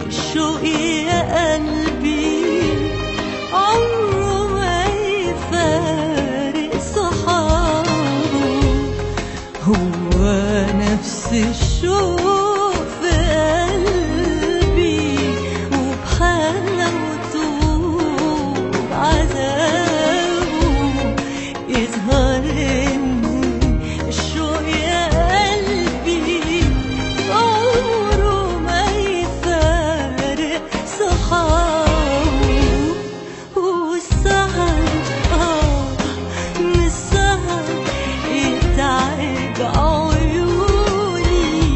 الشوق يا قلبي عمره ما يفارق صحابه هو نفس الشوق في قلبي وبحلاوته وبعذابه يظهر إن الشوق يا قلبي عمره ما يفارق صحابه والسهر آه من السهر يتعب عيوني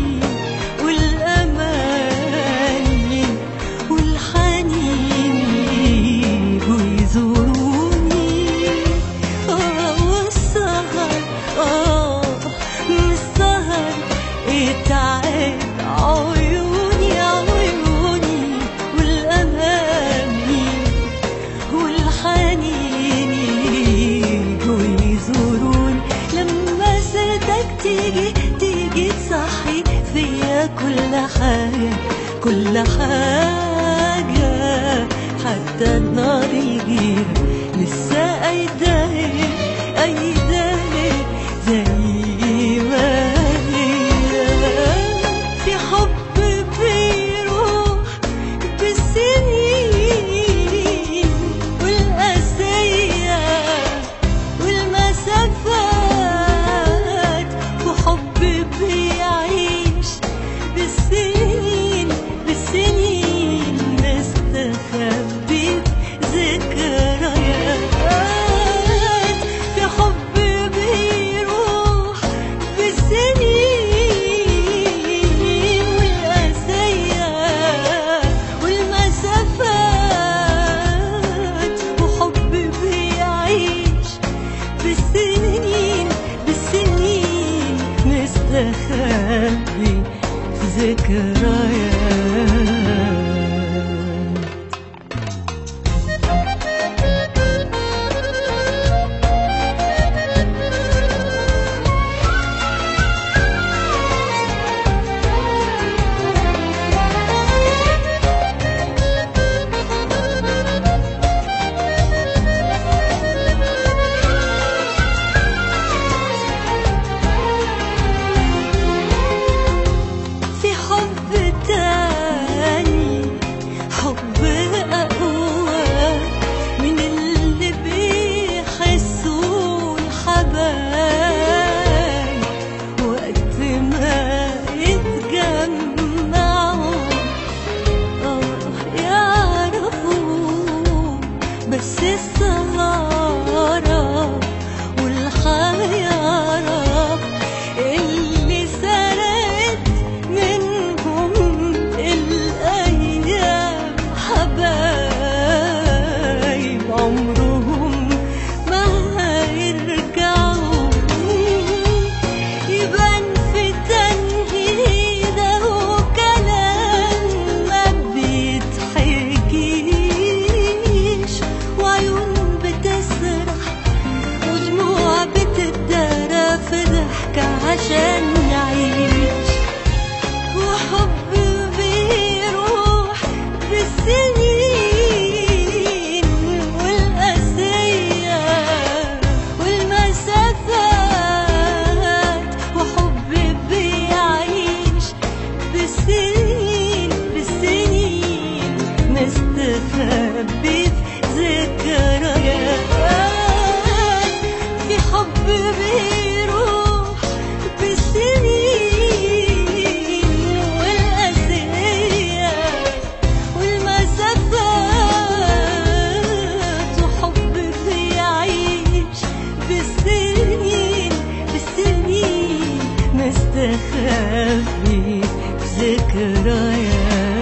والأماني والحنين يجوا يزوروني آه والسهر آه من السهر يتعب عيوني عيوني والأماني والحنين يجوا يزورون لما سيرتك تيجي تيجي تصحي فيا كل حاجة كل حاجة حتى النار يجيها لسه أيداي أيداي زي ما هي في حب بيروح بالسنين والقاسية والمسافات وحب بيعيش بالسنين بالسنين مستخبي ذكريات في حب بيروح بالسنين والقاسية والمسافات وحب بيعيش بالسنين بالسنين مستخبي في ذكريات في حب تاني حب أقوى من اللي بيحسوا الحبايب وقت ما يتجمعوا آه يعرفوا بس السهارة والحيارة اللي سرقت منهم الأيام حبايب عمرهم ما هيرجعوا يبان في تنهيده وكلام ما بيتحكيش وعيون بتسرح ودموع بتتدارى في ضحكة عشان نعيش وحب بيروح بالسنين والقاسية والمسافات وحب بيعيش بالسنين بالسنين مستخبي في ذكريات في حب بيروح بالسنين والقاسية والمسافات وحب بيعيش بالسنين بالسنين مستخبي في ذكريات